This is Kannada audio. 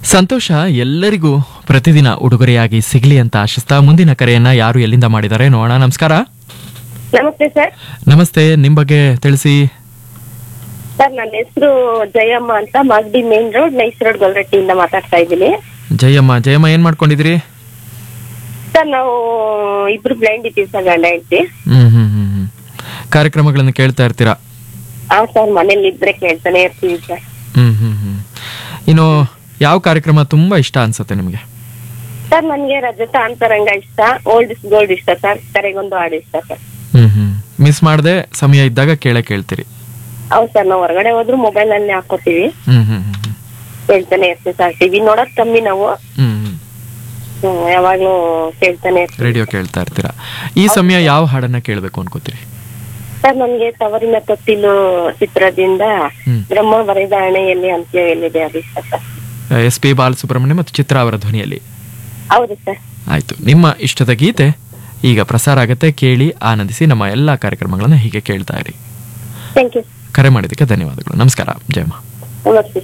ಸಂತೋಷ ಎಲ್ಲರಿಗೂ ಪ್ರತಿದಿನ ಉಡುಗೊರೆಯಾಗಿ ಸಿಗಲಿ ಅಂತ ಆಶಿಸ್ತಾ ಮುಂದಿನ ಕರೆಯನ್ನ ಯಾರು ಎಲ್ಲಿಂದ ಮಾಡಿದ್ದಾರೆ ನೋಡೋಣ ನಮಸ್ಕಾರ ನಮಸ್ತೆ ಸರ್ ನಮಸ್ತೆ ನಿಮ್ ಬಗ್ಗೆ ತಿಳಿಸಿ ಸರ್ ನನ್ನ ಹೆಸರು ಜಯಮ್ಮ ಅಂತ Magadi main road nice road ಗೊಲ್ರಟ್ಟಿಯಿಂದ ಮಾತಾಡ್ತಾ ಇದ್ದೀನಿ ಜಯಮ್ಮ ಜಯಮ್ಮ ಏನ್ ಮಾಡ್ಕೊಂಡಿದ್ದೀರಿ ಸರ್ ನಾವು ಇಬ್ರು ಬ್ಲೈಂಡ್ ಇದ್ದೀವಿ ಸರ್ ಗಂಡ ಹೆಂಡತಿ ಹ್ಮ್ ಹ್ಮ್ ಹ್ಮ್ ಹ್ಮ್ ಕಾರ್ಯಕ್ರಮಗಳನ್ನು ಕೇಳ್ತಾ ಇರ್ತೀರಾ ಹಾ ಸರ್ ಮನೇಲಿ ಇದ್ರೆ ಕೇಳ್ತಾನೆ ಇರ್ತೀವಿ ಸರ್ ಹ್ಮ್ ಹ್ಮ್ ಹ್ಮ್ ಇನ್ನು ಯಾವ ಕಾರ್ಯಕ್ರಮ ತುಂಬಾ ಇಷ್ಟ ಅನ್ಸುತ್ತೆ ನಿಮ್ಗೆ ಸರ್ ನನಗೆ ರಜತ ಅಂತರಂಗ ಇಷ್ಟ ಓಲ್ಡ್ ಇಸ್ ಗೋಲ್ಡ್ ಇಷ್ಟ ಸರ್ ಕರೆಗೊಂದು ಹಾಡು ಇಷ್ಟ ಸರ್ ಹ್ಮ್ ಹ್ಮ್ ಮಿಸ್ ಮಾಡದೆ ಸಮಯ ಇದ್ದಾಗ ಕೇಳೇ ಕೇಳ್ತೀರಿ ಹೌದು ಸರ್ ನಾವು ಹೊರಗಡೆ ಹೋದ್ರು ಮೊಬೈಲ್ ಅಲ್ಲಿ ಹಾಕೋತೀವಿ ಹ್ಮ್ ಹ್ಮ್ ಹ್ಮ್ ಹ್ಮ್ ಕೇಳ್ತಾನೆ ಇರ್ತೀವಿ ಸರ್ ಟಿವಿ ನೋಡೋದ್ ಕಮ್ಮಿ ನಾವು ಹ್ಮ್ ಹ್ಮ್ ಹ್ಮ್, ಯಾವಾಗ್ಲೂ ಕೇಳ್ತಾನೆ ಇರ್ತೀವಿ ರೇಡಿಯೋ ಕೇಳ್ತಾ ಇರ್ತೀರಾ ಈ ಸಮಯ ಯಾವ ಹಾಡನ್ನ ಕೇಳಬೇಕು ಅನ್ಕೋತೀರಿ ಸರ್ ನನ್ಗೆ ತವರಿನ ತೊಟ್ಟಿಲು ಚಿತ್ರದಿಂದ ಹ್ಮ್. ಬ್ರಹ್ಮ ಬರೆದ ಹಣೆಯಲ್ಲಿ ಅಂತ್ಯ ಎಲ್ಲಿದೆ ಅದು ಇಷ್ಟ ಸರ್ ಎಸ್ ಪಿ ಬಾಲಸುಬ್ರಹ್ಮಣ್ಯ ಮತ್ತು ಚಿತ್ರ ಅವರ ಧ್ವನಿಯಲ್ಲಿ ಹೌದು ಸರ್ ಆಯ್ತು ನಿಮ್ಮ ಇಷ್ಟದ ಗೀತೆ ಈಗ ಪ್ರಸಾರ ಆಗತ್ತೆ ಕೇಳಿ ಆನಂದಿಸಿ ನಮ್ಮ ಎಲ್ಲಾ ಕಾರ್ಯಕ್ರಮಗಳನ್ನ ಹೀಗೆ ಕೇಳ್ತಾ ಇರಿ ಥ್ಯಾಂಕ್ ಯು ಕರೆ ಮಾಡಿದ್ದಕ್ಕೆ ಧನ್ಯವಾದಗಳು ನಮಸ್ಕಾರ ಜಯಮ್ಮ ನಮಸ್ತೆ